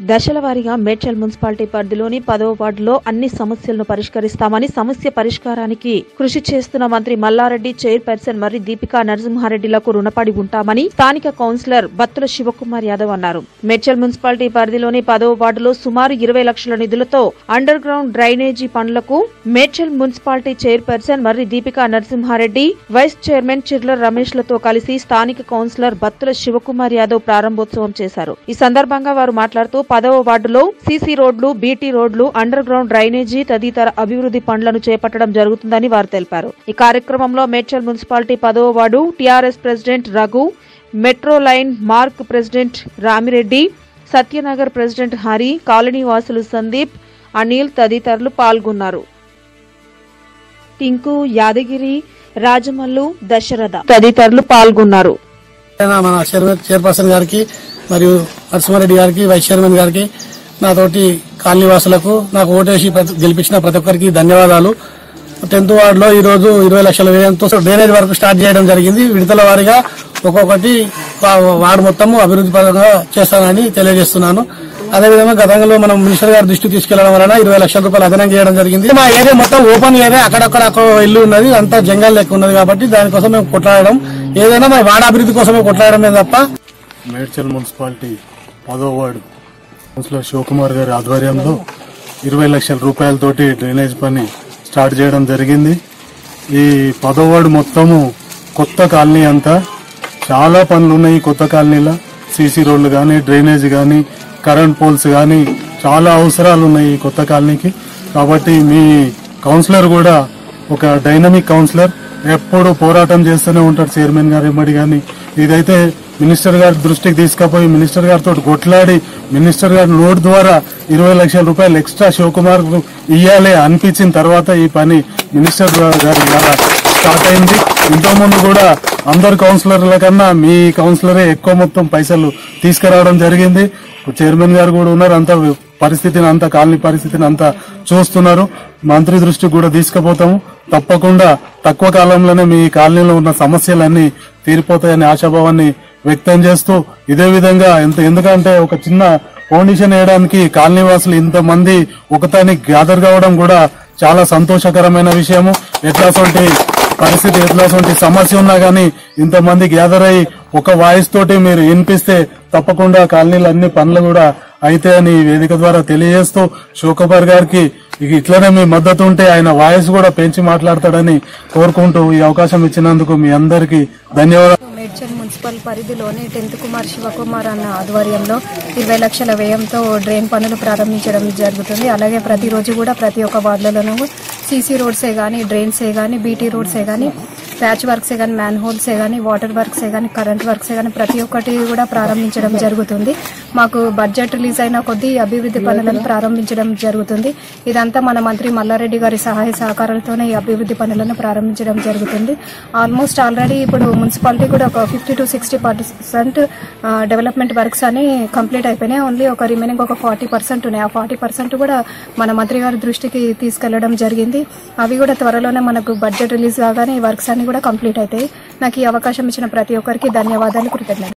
దశల వారీగా మేడ్చల్ మున్సిపాలిటీ పరిధిలోని పదవ వార్డులో అన్ని సమస్యలను పరిష్కరిస్తామని సమస్య పరిష్కారానికి కృషి చేస్తున్న మంత్రి మల్లారెడ్డి చైర్పర్సన్ మరి దీపికా నరసింహారెడ్డిలకు రుణపడి ఉంటామని స్థానిక కౌన్సిలర్ బత్తుల శివకుమార్ యాదవ్ అన్నారు మేడ్చల్ మున్సిపాలిటీ పరిధిలోని పదవ వార్డులో సుమారు ఇరవై లక్షల నిధులతో అండర్ గ్రౌండ్ డ్రైనేజీ పనులకు మేడ్చల్ మున్సిపాలిటీ చైర్పర్సన్ మరి దీపికా నరసింహారెడ్డి వైస్ చైర్మన్ చిర్ల రమేష్ లతో కలిసి స్థానిక కౌన్సిలర్ బత్తుల శివకుమార్ యాదవ్ ప్రారంభోత్సవం చేశారు ఈ సందర్భంగా వారు మాట్లాడుతూ పదవ వార్డులో సీసీ రోడ్లు బీటీ రోడ్లు అండర్ గ్రౌండ్ డ్రైనేజీ తదితర అభివృద్ధి పనులను చేపట్టడం జరుగుతుందని వారు తెలిపారు ఈ కార్యక్రమంలో మేడ్చల్ మున్సిపాలిటీ పదవ ward TRS president Raghu metro line mark president Ramireddy Satyanagar president Hari colony వాసులు సందీప్ అనిల్ తదితరులు పాల్గొన్నారు టింకు యాదగిరి రాజమల్లు దశరథ తదితరులు పాల్గొన్నారు అయినా మన చైర్మన్ చైర్పర్సన్ గారికి మరియు నరసింహారెడ్డి గారికి వైస్ చైర్మన్ గారికి నాతోటి కాలనీ వాసులకు నాకు ఓటేసి ప్రతి- గెలిపించిన ప్రతి ఒక్కరికి ధన్యవాదాలు టెన్త్ వార్డ్ లో ఈ రోజు ఇరవై లక్షల వ్యయంతో డ్రైనేజ్ వర్క్ స్టార్ట్ చేయడం జరిగింది విడతల వారీగా ఒక్కొక్కటి వా- వార్డు మొత్తము అభివృద్ధి పరంగా చేస్తానని తెలియజేస్తున్నాను అదేవిధంగా గతంలో మనం మినిస్టర్ గారి దృష్టికి తీసుకెళ్లడం వలన ఇరవై లక్షల రూపాయలు అదనం చేయడం జరిగింది మా ఏరియా మొత్తం ఓపెన్ ఏరియా అక్కడక్కడ ఒక ఇల్లు ఉన్నది అంతా జంగల్ లెక్క ఉన్నది కాబట్టి దానికోసం మేము కొట్లాడడం ఏదైనా మా వాడ అభివృద్ధి కోసమే కొట్లాడమే తప్ప మేడ్చల్ మున్సిపాలిటీ పదో వార్డు కౌన్సిలర్ శివకుమార్ గారి ఆధ్వర్యంలో ఇరవై లక్షల రూపాయలతోటి డ్రైనేజ్ పని స్టార్ట్ చేయడం జరిగింది ఈ పదో వార్డు మొత్తము కొత్త కాలనీ అంతా చాలా పనులు ఉన్నాయి ఈ కొత్త కాలనీలో సీసీ రోడ్లు కానీ డ్రైనేజ్ కానీ కరెంట్ పోల్స్ కానీ చాలా అవసరాలు ఉన్నాయి ఈ కొత్త కాలనీకి కాబట్టి మీ కౌన్సిలర్ కూడా ఒక డైనమిక్ కౌన్సిలర్ ఎప్పుడు పోరాటం చేస్తూనే ఉంటాడు చైర్మన్ గారు ఎమ్మడి కానీ ఇదైతే మినిస్టర్ గారి దృష్టికి తీసుకుపోయి మినిస్టర్ గారితో కొట్లాడి మినిస్టర్ గారి నోట్ ద్వారా ఇరవై లక్షల రూపాయలు ఎక్స్ట్రా శివకుమార్ కు ఇయ్యాలి అనిపించిన తర్వాత ఈ పని మినిస్టర్ గారి ద్వారా స్టార్ట్ అయింది ఇంతకుముందు కూడా అందరు కౌన్సిలర్ల కన్నా మీ కౌన్సిలరే ఎక్కువ మొత్తం పైసలు తీసుకురావడం జరిగింది చైర్మన్ గారు కూడా ఉన్నారు అంత పరిస్థితిని అంత కాలనీ పరిస్థితిని అంతా చూస్తున్నారు మంత్రి దృష్టికి కూడా తీసుకుపోతాము తప్పకుండా తక్కువ కాలంలోనే మీ కాలనీలో ఉన్న సమస్యలన్నీ తీరిపోతాయనే ఆశాభావాన్ని వ్యక్తం చేస్తూ ఇదే విధంగా ఎంత ఎందుకంటే ఒక చిన్న ఫౌండేషన్ వేయడానికి కాలనీ వాసులు ఇంతమంది ఒకతాని గ్యాదర్ కావడం కూడా చాలా సంతోషకరమైన విషయము ఎట్లాంటి పరిస్థితి ఎట్లాంటి సమస్య ఉన్నా గానీ ఇంతమంది గ్యాదర్ అయ్యి ఒక వాయిస్ తోటి మీరు వినిపిస్తే తప్పకుండా కాలనీలు అన్ని పనులు కూడా అయితాయని ఈ వేదిక ద్వారా తెలియజేస్తూ శివకుమార్ గారికి ఇక ఇట్లనే మీ మద్దతు ఉంటే ఆయన వాయిస్ కూడా పెంచి మాట్లాడతాడని కోరుకుంటూ ఈ అవకాశం ఇచ్చినందుకు మీ అందరికీ ధన్యవాదాలు మేడ్చల్ మున్సిపల్ పరిధిలోని టెన్త్ కుమార్ శివకుమార్ అన్న ఆధ్వర్యంలో ఇరవై లక్షల వ్యయంతో డ్రైన్ పనులు ప్రారంభించడం జరుగుతుంది అలాగే ప్రతిరోజు కూడా ప్రతి ఒక్క వార్డులలోనూ సీసీ రోడ్సే కానీ డ్రైన్సే కానీ బీటీ రోడ్సే కానీ ప్యాచ్ వర్క్సే కానీ మ్యాన్ హోల్సే కానీ వాటర్ వర్క్సే కానీ కరెంట్ వర్క్సే కానీ ప్రతి ఒక్కటి కూడా ప్రారంభించడం జరుగుతుంది మాకు బడ్జెట్ రిలీజ్ అయిన కొద్దీ అభివృద్ధి పనులను ప్రారంభించడం జరుగుతుంది ఇదంతా మన మంత్రి మల్లారెడ్డి గారి సహాయ సహకారాలతోనే ఈ అభివృద్ధి పనులను ప్రారంభించడం జరుగుతుంది ఆల్మోస్ట్ ఆల్రెడీ ఇప్పుడు మున్సిపాలిటీ కూడా ఒక fifty to sixty percent development works అని కంప్లీట్ అయిపోయినాయి ఓన్లీ ఒక రిమైనింగ్ ఒక ఫార్టీ పర్సెంట్ ఉన్నాయి ఆ ఫార్టీ పర్సెంట్ కూడా మన మంత్రి గారి దృష్టికి తీసుకెళ్లడం జరిగింది అవి కూడా త్వరలోనే మనకు బడ్జెట్ రిలీజ్ కాగానే ఈ వర్క్స్ అన్ని కూడా కంప్లీట్ అవుతాయి నాకు ఈ అవకాశం ఇచ్చిన ప్రతి ఒక్కరికి ధన్యవాదాలు కృతజ్ఞతలు